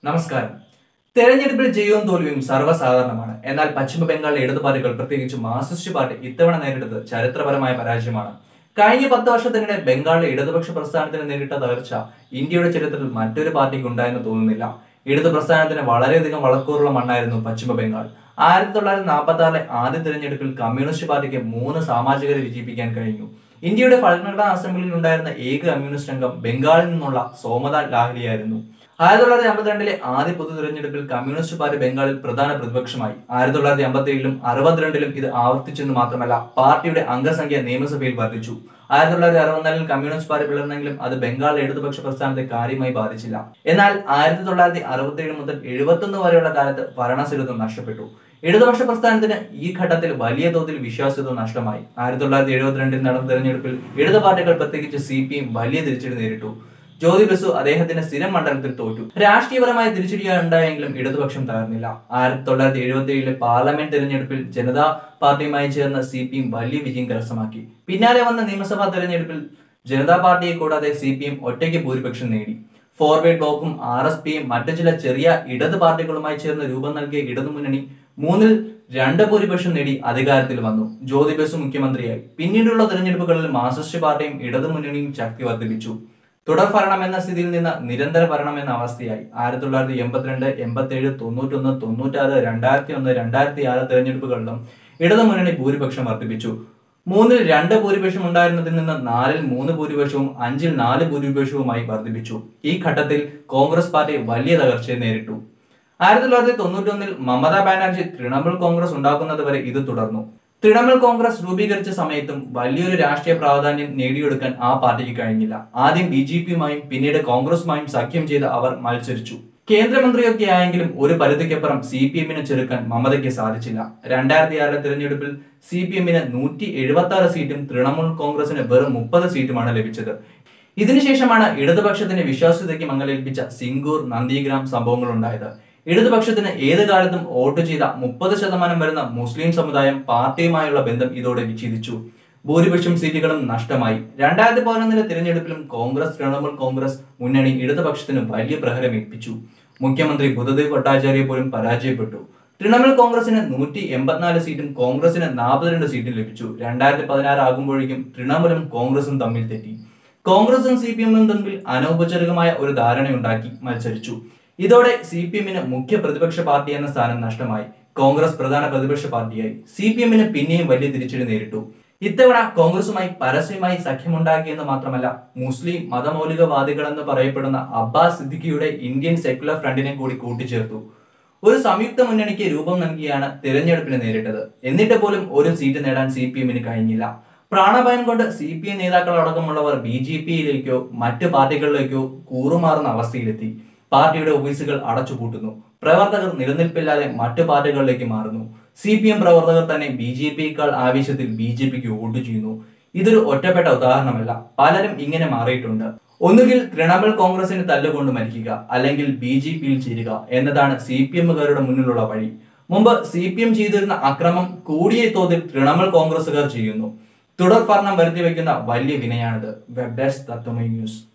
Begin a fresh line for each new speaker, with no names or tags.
നമസ്കാരം തെരഞ്ഞെടുപ്പിൽ ജയവും തോൽവിയും സർവ്വസാധാരണമാണ് എന്നാൽ പശ്ചിമ ബംഗാളിലെ ഇടതു പാർട്ടികൾ പ്രത്യേകിച്ച് മാർക്സിസ്റ്റ് പാർട്ടി ഇത്തവണ നേരിട്ടത് ചരിത്രപരമായ പരാജയമാണ് കഴിഞ്ഞ പത്ത് വർഷത്തിനിടെ ബംഗാളിലെ ഇടതുപക്ഷ പ്രസ്ഥാനത്തിന് നേരിട്ട തകർച്ച ഇന്ത്യയുടെ ചരിത്രത്തിൽ മറ്റൊരു പാർട്ടിക്ക് ഉണ്ടായെന്ന് തോന്നുന്നില്ല ഇടതു പ്രസ്ഥാനത്തിന് വളരെയധികം വളക്കൂറുള്ള മണ്ണായിരുന്നു പശ്ചിമ ബംഗാൾ ആയിരത്തി തൊള്ളായിരത്തി നാൽപ്പത്തി ആറിലെ ആദ്യ തിരഞ്ഞെടുപ്പിൽ കമ്മ്യൂണിസ്റ്റ് പാർട്ടിക്ക് മൂന്ന് സാമാജികരെ വിജയിപ്പിക്കാൻ കഴിഞ്ഞു ഇന്ത്യയുടെ ഭരണഘടനാ അസംബ്ലിയിൽ ഉണ്ടായിരുന്ന ഏക കമ്മ്യൂണിസ്റ്റ് അംഗം ബംഗാളിൽ നിന്നുള്ള സോമനാഥ് ലാഹ്രിയായിരുന്നു ആയിരത്തി തൊള്ളായിരത്തി അമ്പത്തിരണ്ടിലെ ആദ്യ പൊതു തിരഞ്ഞെടുപ്പിൽ കമ്മ്യൂണിസ്റ്റ് പാർട്ടി ബംഗാളിൽ പ്രധാന പ്രതിപക്ഷമായി ആയിരത്തി തൊള്ളായിരത്തി അമ്പത്തി ഏഴിലും അറുപത്തിരണ്ടിലും ഇത് ആവർത്തിച്ചെന്ന് മാത്രമല്ല പാർട്ടിയുടെ അംഗസംഖ്യ നിയമസഭയിൽ വർദ്ധിച്ചു ആയിരത്തി തൊള്ളായിരത്തി അറുപത്തിനാലിൽ കമ്മ്യൂണിസ്റ്റ് പാർട്ടി പിളർന്നെങ്കിലും അത് ബംഗാളിലെ ഇടതുപക്ഷ പ്രസ്ഥാനത്തെ കാര്യമായി ബാധിച്ചില്ല എന്നാൽ ആയിരത്തി തൊള്ളായിരത്തി അറുപത്തി ഏഴ് മുതൽ എഴുപത്തൊന്ന് വരെയുള്ള കാലത്ത് ഭരണസ്ഥിരത്വം നഷ്ടപ്പെട്ടു ഇടതുപക്ഷ പ്രസ്ഥാനത്തിന് ഈ ഘട്ടത്തിൽ വലിയ തോതിൽ വിശ്വാസ്യത നഷ്ടമായി ആയിരത്തി തൊള്ളായിരത്തി എഴുപത്തിരണ്ടിൽ നടന്ന തെരഞ്ഞെടുപ്പിൽ ഇടതു പാർട്ടികൾ പ്രത്യേകിച്ച് സി പി എം വലിയ തിരിച്ചടി നേരിട്ടു ജ്യോതി ബസു അദ്ദേഹത്തിന്റെ സ്ഥിരം മണ്ഡലത്തിൽ തോറ്റു രാഷ്ട്രീയപരമായ തിരിച്ചടിയാണ് ഉണ്ടായെങ്കിലും ഇടതുപക്ഷം തകർന്നില്ല ആയിരത്തി തൊള്ളായിരത്തി എഴുപത്തി ഏഴിലെ പാർലമെന്റ് തെരഞ്ഞെടുപ്പിൽ ജനതാ പാർട്ടിയുമായി ചേർന്ന സി പി എം വലിയ വിജയം കരസ്ഥമാക്കി പിന്നാലെ വന്ന നിയമസഭാ തെരഞ്ഞെടുപ്പിൽ ജനതാ പാർട്ടിയെ കൂടാതെ സി പി എം ഒറ്റയ്ക്ക് ഭൂരിപക്ഷം നേടി ഫോർവേഡ് ബ്ലോക്കും ആർ എസ് പിയും മറ്റു ചില ചെറിയ ഇടത് പാർട്ടികളുമായി ചേർന്ന് രൂപം നൽകിയ ഇടതുമുന്നണി മൂന്നിൽ രണ്ട് ഭൂരിപക്ഷം നേടി അധികാരത്തിൽ വന്നു ജ്യോതി ബസു മുഖ്യമന്ത്രിയായി പിന്നീടുള്ള തെരഞ്ഞെടുപ്പുകളിൽ മാർക്സിസ്റ്റ് പാർട്ടിയും ഇടതുമുന്നണിയും ശക്തി വർദ്ധിപ്പിച്ചു തുടർ ഭരണം എന്ന സ്ഥിതിയിൽ നിന്ന് നിരന്തര ഭരണം എന്ന അവസ്ഥയായി ആയിരത്തി തൊള്ളായിരത്തി എൺപത്തിരണ്ട് എൺപത്തി ഏഴ് തൊണ്ണൂറ്റൊന്ന് തൊണ്ണൂറ്റാറ് രണ്ടായിരത്തി ഒന്ന് രണ്ടായിരത്തി ആറ് തെരഞ്ഞെടുപ്പുകളിലും ഇടതുമുന്നണി ഭൂരിപക്ഷം വർദ്ധിപ്പിച്ചു മൂന്നിൽ രണ്ട് ഭൂരിപക്ഷം ഉണ്ടായിരുന്നതിൽ നിന്ന് നാലിൽ മൂന്ന് ഭൂരിപക്ഷവും അഞ്ചിൽ നാല് ഭൂരിപക്ഷവുമായി വർദ്ധിപ്പിച്ചു ഈ ഘട്ടത്തിൽ കോൺഗ്രസ് പാർട്ടി വലിയ തകർച്ചയെ നേരിട്ടു ആയിരത്തി തൊള്ളായിരത്തി തൊണ്ണൂറ്റൊന്നിൽ മമതാ ബാനർജി തൃണമൂൽ കോൺഗ്രസ് ഉണ്ടാക്കുന്നത് വരെ ഇത് തുടർന്നു തൃണമൂൽ കോൺഗ്രസ് രൂപീകരിച്ച സമയത്തും വലിയൊരു രാഷ്ട്രീയ പ്രാധാന്യം നേടിയെടുക്കാൻ ആ പാർട്ടിക്ക് കഴിഞ്ഞില്ല ആദ്യം ബി ജെ പിയുമായും പിന്നീട് കോൺഗ്രസുമായും സഖ്യം ചെയ്ത് അവർ മത്സരിച്ചു കേന്ദ്രമന്ത്രിയൊക്കെ ആയെങ്കിലും ഒരു പരിധിക്കപ്പുറം സി പി എമ്മിനെ ചെറുക്കാൻ മമതയ്ക്ക് സാധിച്ചില്ല രണ്ടായിരത്തി ആറിലെ തിരഞ്ഞെടുപ്പിൽ സി പി എമ്മിന് നൂറ്റി എഴുപത്തി ആറ് സീറ്റും തൃണമൂൽ കോൺഗ്രസിന് വെറും മുപ്പത് സീറ്റുമാണ് ലഭിച്ചത് ഇതിനുശേഷമാണ് ഇടതുപക്ഷത്തിന്റെ വിശ്വാസ്യതയ്ക്ക് മങ്ങലേൽപ്പിച്ച സിംഗൂർ നന്ദിഗ്രാം സംഭവങ്ങൾ ഉണ്ടായത് ഇടതുപക്ഷത്തിന് ഏത് കാലത്തും വോട്ട് ചെയ്ത മുപ്പത് ശതമാനം വരുന്ന മുസ്ലിം സമുദായം പാർട്ടിയുമായുള്ള ബന്ധം ഇതോടെ വിച്ഛേദിച്ചു ഭൂരിപക്ഷം സീറ്റുകളും നഷ്ടമായി രണ്ടായിരത്തി പതിനൊന്നിലെ തിരഞ്ഞെടുപ്പിലും കോൺഗ്രസ് തൃണമൂൽ കോൺഗ്രസ് മുന്നണി ഇടതുപക്ഷത്തിന് വലിയ പ്രഹരം ഏൽപ്പിച്ചു മുഖ്യമന്ത്രി ബുദ്ധദേവ് ഭട്ടാചാര്യ പോലും പരാജയപ്പെട്ടു തൃണമൂൽ കോൺഗ്രസിന് നൂറ്റി എൺപത്തിനാല് സീറ്റും കോൺഗ്രസിന് നാൽപ്പത്തിരണ്ട് സീറ്റും ലഭിച്ചു രണ്ടായിരത്തി പതിനാറ് ആകുമ്പോഴേക്കും തൃണമൂലും കോൺഗ്രസും തമ്മിൽ തെറ്റി കോൺഗ്രസും സി പി എമ്മും തമ്മിൽ അനൗപചാരികമായ ഒരു ധാരണയുണ്ടാക്കി മത്സരിച്ചു ഇതോടെ സി പി എമ്മിന് മുഖ്യ പ്രതിപക്ഷ പാർട്ടി എന്ന സ്ഥാനം നഷ്ടമായി കോൺഗ്രസ് പ്രധാന പ്രതിപക്ഷ പാർട്ടിയായി സി പി എമ്മിന് പിന്നെയും വലിയ തിരിച്ചടി നേരിട്ടു ഇത്തവണ കോൺഗ്രസുമായി പരസ്യമായി സഖ്യമുണ്ടാക്കിയെന്ന് മാത്രമല്ല മുസ്ലിം മതമൗലികവാദികളെന്ന് പറയപ്പെടുന്ന അബ്ബാസ് സിദ്ദിഖിയുടെ ഇന്ത്യൻ സെക്യുലർ ഫ്രണ്ടിനെ കൂടി കൂട്ടിച്ചേർത്തു ഒരു സംയുക്ത മുന്നണിക്ക് രൂപം നൽകിയാണ് തിരഞ്ഞെടുപ്പിന് നേരിട്ടത് എന്നിട്ട് പോലും ഒരു സീറ്റ് നേടാൻ സി പി എമ്മിന് കഴിഞ്ഞില്ല പ്രാണഭയം കൊണ്ട് സി പി എം നേതാക്കളടക്കമുള്ളവർ ബി ജെ പിയിലേക്കോ മറ്റു പാർട്ടികളിലേക്കോ കൂറുമാറുന്ന അവസ്ഥയിലെത്തി പാർട്ടിയുടെ ഓഫീസുകൾ അടച്ചുപൂട്ടുന്നു പ്രവർത്തകർ നിലനിൽപ്പില്ലാതെ മറ്റു പാർട്ടികളിലേക്ക് മാറുന്നു സി പി എം പ്രവർത്തകർ തന്നെ ബി ജെ പിയേക്കാൾ ആവശ്യത്തിൽ ബി ജെ പിക്ക് വോട്ട് ചെയ്യുന്നു ഇതൊരു ഒറ്റപ്പെട്ട ഉദാഹരണമല്ല പലരും ഇങ്ങനെ മാറിയിട്ടുണ്ട് ഒന്നുകിൽ തൃണമൂൽ കോൺഗ്രസിന് തല്ലുകൊണ്ട് മരിക്കുക അല്ലെങ്കിൽ ബി ജെ പിയിൽ ചേരുക എന്നതാണ് സി പി എമ്മുകാരുടെ മുന്നിലുള്ള വഴി മുമ്പ് സി പി എം ചെയ്തിരുന്ന അക്രമം കൂടിയ തോതിൽ തൃണമൂൽ കോൺഗ്രസുകാർ ചെയ്യുന്നു തുടർ ഭരണം വരുത്തി വയ്ക്കുന്ന വലിയ വിനയാണിത് വെബ് ഡെസ്ക് തത്വമൈ ന്യൂസ്